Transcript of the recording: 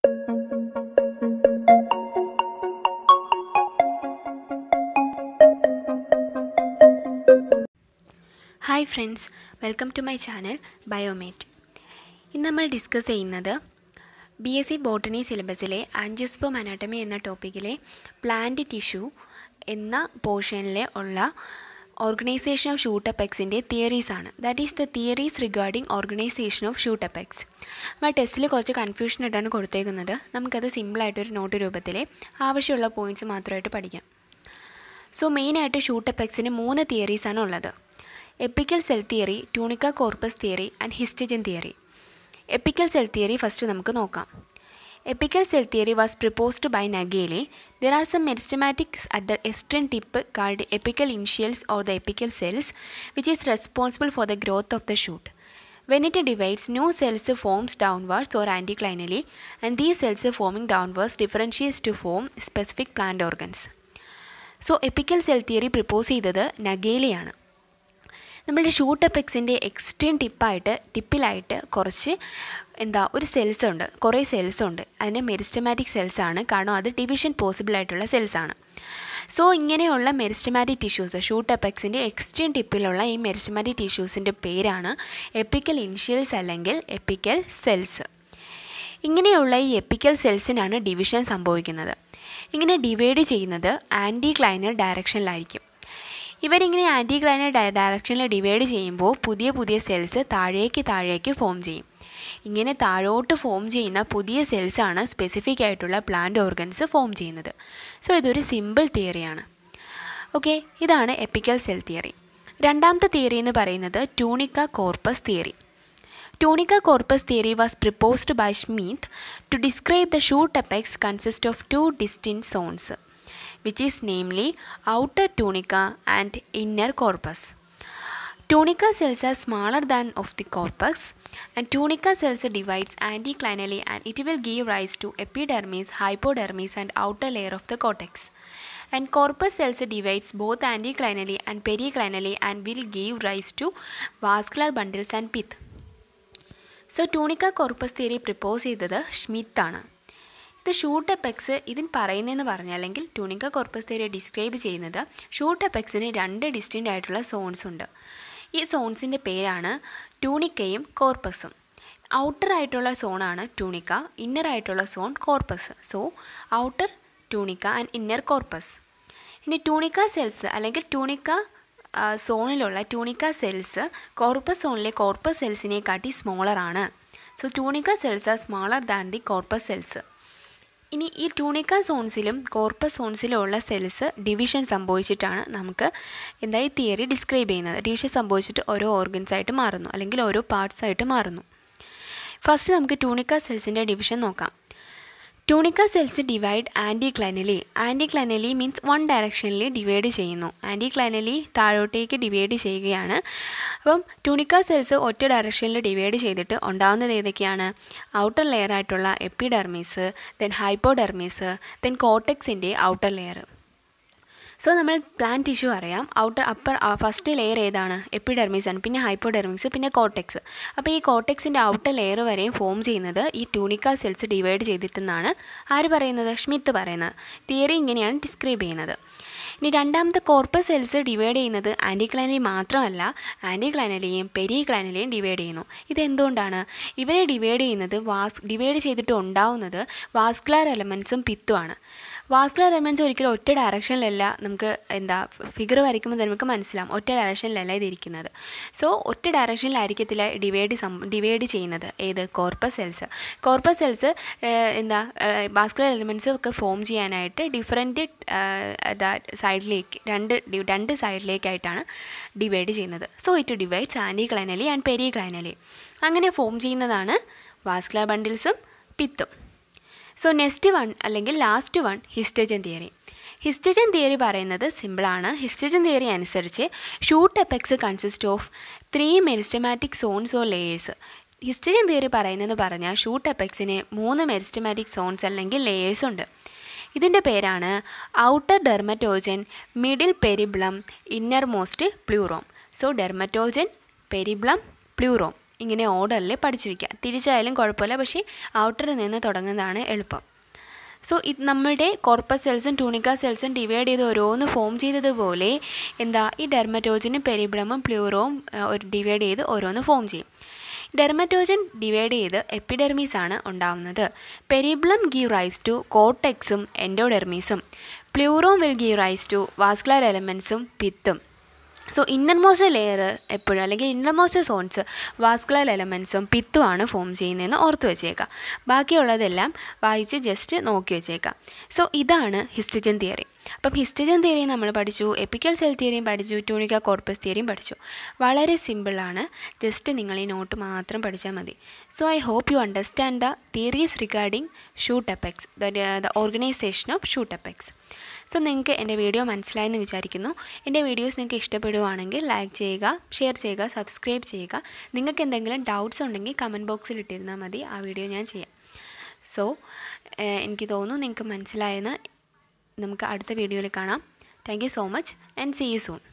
Hi friends welcome to my channel Biomate ഇന്ന് നമ്മൾ discuss ചെയ്യുന്നത് ബി എസ് സി ബോട്ടണി സിലബസിലെ ആൻജിയോസ്പോം അനാട്ടമി എന്ന ടോപ്പിക്കിലെ പ്ലാന്റ് ടിഷ്യൂ എന്ന പോർഷനിലെ ഉള്ള ഓർഗനൈസേഷൻ ഓഫ് ഷൂട്ടപ്പെക്സിൻ്റെ തിയറീസ് ആണ് that is the theories regarding organization of shoot apex നമ്മൾ ടെസ്റ്റിൽ കുറച്ച് കൺഫ്യൂഷൻ ആയിട്ടാണ് കൊടുത്തേക്കുന്നത് നമുക്കത് സിമ്പിളായിട്ടൊരു നോട്ട് രൂപത്തിൽ ആവശ്യമുള്ള പോയിൻറ്റ്സ് മാത്രമായിട്ട് പഠിക്കാം സോ മെയിനായിട്ട് ഷൂട്ടപ്പെക്സിന് മൂന്ന് തിയറീസാണ് ഉള്ളത് apical cell theory tunica corpus theory and histogen theory apical cell theory first നമുക്ക് നോക്കാം apical cell theory was proposed by Nageli there are some meristematics at the extreme tip called apical initials or the apical cells which is responsible for the growth of the shoot When it divides, new cells forms downwards or anticlinally, and these cells forming downwards differentiates to form specific plant organs. So apical cell theory propose ചെയ്തത് നഗേലയാണ് നമ്മുടെ shoot എപ്പെക്സിൻ്റെ extreme ടിപ്പായിട്ട് ടിപ്പിലായിട്ട് കുറച്ച് എന്താ ഒരു cells ഉണ്ട് കുറേ cells ഉണ്ട് അതിന് മെരിസ്റ്റമാറ്റിക് സെൽസ് ആണ് കാരണം അത് ഡിവിഷൻ പോസിബിൾ ആയിട്ടുള്ള സെൽസ് ആണ് സോ ഇങ്ങനെയുള്ള മെരിസ്റ്റമാറ്റിക് ടിഷ്യൂസ് ഷൂട്ട് എപ്പെക്സിൻ്റെ എക്സ്ട്രീം ടിപ്പിലുള്ള ഈ മെരിസ്റ്റമാറ്റിക് ടിഷ്യൂസിൻ്റെ പേരാണ് എപ്പിക്കൽ ഇൻഷ്യൽസ് അല്ലെങ്കിൽ എപ്പിക്കൽ സെൽസ് ഇങ്ങനെയുള്ള ഈ എപ്പിക്കൽ സെൽസിനാണ് ഡിവിഷൻ സംഭവിക്കുന്നത് ഇങ്ങനെ ഡിവൈഡ് ചെയ്യുന്നത് ആൻറ്റി ക്ലൈനൽ ഡയറക്ഷനിലായിരിക്കും ഇവരിങ്ങനെ ആൻറ്റി ക്ലൈനൽ ഡയറക്ഷനിൽ ഡിവൈഡ് ചെയ്യുമ്പോൾ പുതിയ പുതിയ സെൽസ് താഴേക്ക് താഴേക്ക് ഫോം ചെയ്യും ഇങ്ങനെ താഴോട്ട് ഫോം ചെയ്യുന്ന പുതിയ സെൽസാണ് സ്പെസിഫിക് ആയിട്ടുള്ള പ്ലാന്റ് ഓർഗൻസ് ഫോം ചെയ്യുന്നത് സോ ഇതൊരു സിമ്പിൾ തിയറിയാണ് ഓക്കെ ഇതാണ് എപ്പിക്കൽ സെൽ തിയറി രണ്ടാമത്തെ തിയറി എന്ന് പറയുന്നത് tunica corpus theory Tunica corpus theory was proposed by Schmidt to describe the shoot apex consists of two distinct zones, which is namely outer tunica and inner corpus. Tunica cells are smaller than of the corpus and tunica cells divides anticlinally and it will give rise to epidermis, hypodermis and outer layer of the cortex. And corpus cells divides both anticlinally and periclinally and will give rise to vascular bundles and pith. So tunica corpus theory propose ചെയ്തത് ഷ്മിത്താണ് ഇത് shoot apex ഇതിന് പറയുന്നതെന്ന് പറഞ്ഞാൽ അല്ലെങ്കിൽ tunica corpus theory describe ചെയ്യുന്നത് shoot എപ്പെക്സിന് രണ്ട് ഡിസ്റ്റിൻ്റ് ആയിട്ടുള്ള സോൺസ് ഉണ്ട് ഈ സോൺസിൻ്റെ പേരാണ് ടൂണിക്കയും കോർപ്പസും ഔട്ടർ ആയിട്ടുള്ള സോണാണ് ടൂണിക്ക ഇന്നർ ആയിട്ടുള്ള zone corpus so outer tunica and inner corpus ഇനി ടൂണിക്ക സെൽസ് അല്ലെങ്കിൽ ടൂണിക്ക സോണിലുള്ള ട്യൂണിക്ക സെൽസ് കോർപ്പസ് സോണിലെ കോർപ്പസ് സെൽസിനെ കാട്ടി സ്മോളർ ആണ് so tunica cells are smaller than the corpus cells ഇനി ഈ ട്യൂണിക്ക സോൺസിലും കോർപ്പസ് സോൺസിലും ഉള്ള സെൽസ് ഡിവിഷൻ സംഭവിച്ചിട്ടാണ് നമുക്ക് എന്താ ഈ തിയറി ഡിസ്ക്രൈബ് ചെയ്യുന്നത് ഡിവിഷൻ സംഭവിച്ചിട്ട് ഓരോ ഓർഗൻസ് ആയിട്ട് മാറുന്നു അല്ലെങ്കിൽ ഓരോ പാർട്സ് ആയിട്ട് മാറുന്നു ഫസ്റ്റ് നമുക്ക് ട്യൂണിക്ക സെൽസിൻ്റെ ഡിവിഷൻ നോക്കാം tunica cells divide anticlinally anticlinally means one ഡയറക്ഷനിൽ ഡിവൈഡ് ചെയ്യുന്നു ആൻറ്റി ക്ലൈനലി താഴോട്ടേക്ക് ഡിവൈഡ് ചെയ്യുകയാണ് അപ്പം ട്യൂണിക്ക സെൽസ് ഒറ്റ ഡയറക്ഷനിൽ ഡിവൈഡ് ചെയ്തിട്ട് ഉണ്ടാകുന്നത് ഏതൊക്കെയാണ് ഔട്ടർ ലെയർ ആയിട്ടുള്ള എപ്പിഡെർമീസ് ദെൻ ഹൈപ്പോഡെർമീസ് ദെൻ കോട്ടക്സിൻ്റെ ഔട്ടർ ലെയർ സോ നമ്മൾ പ്ലാന്റ് ടിഷ്യൂ അറിയാം ഔട്ടർ അപ്പർ ഫസ്റ്റ് ലെയർ ഏതാണ് എപ്പിഡെർമിസ് ആണ് പിന്നെ ഹൈപ്പോഡെർമിസ് പിന്നെ കോട്ടക്സ് അപ്പോൾ ഈ കോട്ടക്സിൻ്റെ ഔട്ടർ ലെയർ വരെയും ഫോം ചെയ്യുന്നത് ഈ ട്യൂണിക്ക സെൽസ് ഡിവൈഡ് ചെയ്തിട്ടെന്നാണ് ആര് പറയുന്നത് ഷ്മിത്ത് പറയുന്നത് തിയറി ഇങ്ങനെയാണ് ഡിസ്ക്രൈബ് ചെയ്യുന്നത് ഇനി രണ്ടാമത്തെ കോർപ്പസ് സെൽസ് ഡിവൈഡ് ചെയ്യുന്നത് ആൻറ്റിക്ലൈനലി മാത്രമല്ല ആൻറ്റിക്ലൈനലിയും പെരിക്ലൈനലിയും ഡിവൈഡ് ചെയ്യുന്നു ഇതെന്തുകൊണ്ടാണ് ഇവരെ ഡിവൈഡ് ചെയ്യുന്നത് വാസ് ഡിവൈഡ് ചെയ്തിട്ട് ഉണ്ടാവുന്നത് വാസ്കുലർ എലമെൻസും പിത്തുമാണ് വാസ്കുലർ എലമെൻറ്റ്സ് ഒരിക്കലും ഒറ്റ ഡയറക്ഷനിലല്ല നമുക്ക് എന്താ ഫിഗർ വരയ്ക്കുമ്പോൾ തന്നെ നമുക്ക് മനസ്സിലാവും ഒറ്റ ഡയറക്ഷനിലല്ല ഇതിരിക്കുന്നത് സോ ഒറ്റ ഡയറക്ഷനിലായിരിക്കത്തില്ല ഡിവൈഡ് സം ഡിവൈഡ് ചെയ്യുന്നത് ഏത് കോർപ്പസ് സെൽസ് കോർപ്പസ് സെൽസ് എന്താ വാസ്കുലർ എലമെൻറ്റ്സ് ഒക്കെ ഫോം ചെയ്യാനായിട്ട് ഡിഫറെൻറ്റ് സൈഡിലേക്ക് രണ്ട് രണ്ട് സൈഡിലേക്കായിട്ടാണ് ഡിവൈഡ് ചെയ്യുന്നത് so it divides anticlinally and periclinally അങ്ങനെ ഫോം ചെയ്യുന്നതാണ് വാസ്കുലർ ബണ്ടിൽസും പിത്തും സോ നെക്സ്റ്റ് വൺ അല്ലെങ്കിൽ last one histogen theory histogen theory പറയുന്നത് സിമ്പിളാണ് ഹിസ്റ്റജൻ തിയറി അനുസരിച്ച് shoot apex consist of three meristematic zones or layers histogen theory പറയുന്നത് പറഞ്ഞാൽ ഷൂട്ട് എപ്പെക്സിന് മൂന്ന് മെരിസ്റ്റമാറ്റിക് സോൺസ് അല്ലെങ്കിൽ ലേയേഴ്സ് ഉണ്ട് ഇതിൻ്റെ പേരാണ് outer dermatogen middle periblem innermost plerome so dermatogen periblem plerome ഇങ്ങനെ ഓർഡറിൽ പഠിച്ചു വയ്ക്കുക തിരിച്ചായാലും കുഴപ്പമില്ല പക്ഷേ ഔട്ടറിൽ നിന്ന് തുടങ്ങുന്നതാണ് എളുപ്പം സോ ഇത് നമ്മുടെ കോർപ്പസ് സെൽസും ടൂണിക്ക സെൽസും ഡിവൈഡ് ചെയ്ത് ഓരോന്ന് ഫോം ചെയ്തതുപോലെ എന്താ ഈ ഡെർമറ്റോജനും പെരിബ്രമും പ്ലൂറവും ഒരു ഡിവൈഡ് ചെയ്ത് ഓരോന്ന് ഫോം ചെയ്യും ഡെർമറ്റോജൻ ഡിവൈഡ് ചെയ്ത് എപ്പിഡെർമീസ് ആണ് ഉണ്ടാവുന്നത് പെരിബ്ലം ഗീവ് റൈസ് ടു കോട്ടെക്സും എൻഡോഡെർമീസും plerome will give rise to vascular എലമെൻസും പിത്തും സോ ഇന്നർമോസ്റ്റ് ലെയർ എപ്പോഴും അല്ലെങ്കിൽ ഇന്നർമോസ്റ്റ് സോൺസ് വാസ്കുലർ എലമെൻസും പിത്തുമാണ് ഫോം ചെയ്യുന്നതെന്ന് ഓർത്ത് വെച്ചേക്കാം ബാക്കിയുള്ളതെല്ലാം വായിച്ച് ജസ്റ്റ് നോക്കി വെച്ചേക്കാം സോ ഇതാണ് ഹിസ്റ്റജൻ തിയറി അപ്പം ഹിസ്റ്റജൻ തിയറി നമ്മൾ പഠിച്ചു എപ്പിക്കൽ സെൽ തിയറിയും പഠിച്ചു ട്യൂണിക്ക കോർപ്പസ് തിയറിയും പഠിച്ചു വളരെ സിമ്പിളാണ് ജസ്റ്റ് നിങ്ങൾ ഈ നോട്ട് മാത്രം പഠിച്ചാൽ മതി so I hope you understand the theories regarding shoot apex the organization of shoot apex so നിങ്ങൾക്ക് എൻ്റെ വീഡിയോ മനസ്സിലായെന്ന് വിചാരിക്കുന്നു എൻ്റെ വീഡിയോസ് നിങ്ങൾക്ക് ഇഷ്ടപ്പെടുവാണെങ്കിൽ ലൈക്ക് ചെയ്യുക ഷെയർ ചെയ്യുക സബ്സ്ക്രൈബ് ചെയ്യുക നിങ്ങൾക്ക് എന്തെങ്കിലും ഡൗട്ട്സ് ഉണ്ടെങ്കിൽ കമൻറ്റ് ബോക്സിൽ ഇട്ടിരുന്നാൽ മതി ആ വീഡിയോ ഞാൻ ചെയ്യാം സോ എനിക്ക് തോന്നുന്നു നിങ്ങൾക്ക് മനസ്സിലായെന്ന് നമുക്ക് അടുത്ത വീഡിയോയിൽ കാണാം thank you so much and see you soon